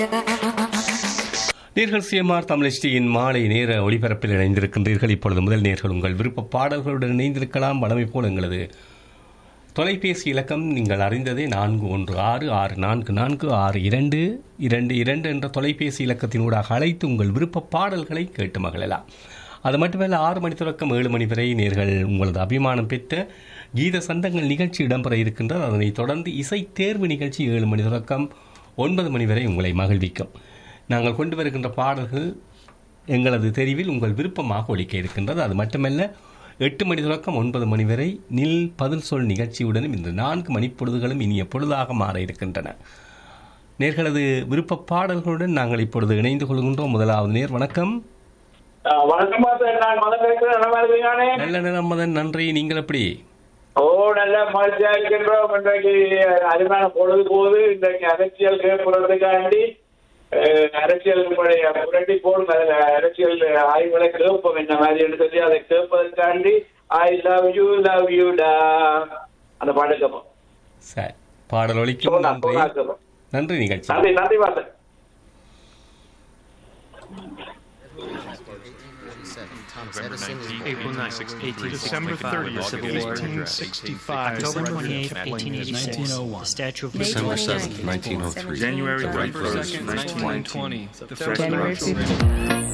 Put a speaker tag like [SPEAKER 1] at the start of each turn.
[SPEAKER 1] நேர்கள் சிஎம்ஆர் தமிழ்ச்சியின் மாலை நேர ஒளிபரப்பில் இணைந்திருக்கின்றீர்கள் இப்பொழுது முதல் நேர்கள் உங்கள் விருப்ப பாடல்களுடன் இணைந்திருக்கலாம் வளமை போல் எங்களது தொலைபேசி இலக்கம் நீங்கள் அறிந்ததே நான்கு ஒன்று ஆறு ஆறு நான்கு நான்கு ஆறு இரண்டு இரண்டு இரண்டு என்ற தொலைபேசி இலக்கத்தினூடாக அழைத்து உங்கள் விருப்ப பாடல்களை கேட்டு மகிழலாம் அது மட்டுமல்ல ஆறு மணி தொடக்கம் ஏழு மணி வரை நேர்கள் உங்களது அபிமானம் பெற்ற கீத சந்தங்கள் நிகழ்ச்சி இடம்பெற இருக்கின்றது அதனைத் தொடர்ந்து இசை தேர்வு நிகழ்ச்சி ஏழு மணி தொடக்கம் ஒன்பது மணி வரை உங்களை மகிழ்விக்கும் நாங்கள் கொண்டு வருகின்ற பாடல்கள் எங்களது தெரிவில் உங்கள் விருப்பமாக ஒலிக்க இருக்கின்றது அது மட்டுமல்ல எட்டு மணி தொடக்கம் ஒன்பது மணி வரை நில் பதில் சொல் நிகழ்ச்சியுடனும் இந்த நான்கு மணிப்பொழுதுகளும் இனிய பொழுதாக மாற இருக்கின்றன நேர்களது விருப்ப பாடல்களுடன் நாங்கள் இப்பொழுது இணைந்து கொள்கின்றோம் முதலாவது நேர் வணக்கம்
[SPEAKER 2] ஆ, வணக்கம் பாஸ்டர் நான் மதன் பேசுறேன் நல்லா இருக்கீங்களே
[SPEAKER 1] நல்ல நேரம் மதன் நன்றி நீங்கள் எப்படி
[SPEAKER 2] ஓ நல்ல மகிழ்ச்சியா இருக்கின்றோம் இன்றைக்கு அருமையான பொழுது போது இன்றைக்கு அரசியல் கேட்பதற்காண்டி அஹ், அரசியல் உங்களுடைய புரட்டி போடும் அதுல அரசியல் ஆய்வுகளை கேட்போம் என்ன மாதிரி என்று சொல்லி அதை கேட்பதற்காண்டி I love you love you டா அந்த பாட்டு கேட்போம்
[SPEAKER 1] சரி பாடல் ஒலிக்கும்
[SPEAKER 2] சோனா
[SPEAKER 1] நன்றி
[SPEAKER 2] சோனா கேட்போம்
[SPEAKER 1] நன்றி நிகழ்ச்சி
[SPEAKER 2] நன்றி நன்றி pastor
[SPEAKER 3] November 19th,
[SPEAKER 4] April 9th,
[SPEAKER 3] 1863,
[SPEAKER 4] December 30th,
[SPEAKER 3] Civil War.
[SPEAKER 4] 1865,
[SPEAKER 5] October
[SPEAKER 4] December
[SPEAKER 5] 28th,
[SPEAKER 4] 15th,
[SPEAKER 5] 1886.
[SPEAKER 4] 1901.
[SPEAKER 5] The Statue of
[SPEAKER 6] May
[SPEAKER 5] Liberty.
[SPEAKER 6] December 29th, 7th, 1903.
[SPEAKER 4] January
[SPEAKER 6] The Red
[SPEAKER 4] 31st,
[SPEAKER 6] Rose was
[SPEAKER 4] 1920.
[SPEAKER 6] The
[SPEAKER 4] The first
[SPEAKER 6] January
[SPEAKER 4] Russian-
[SPEAKER 6] 15th.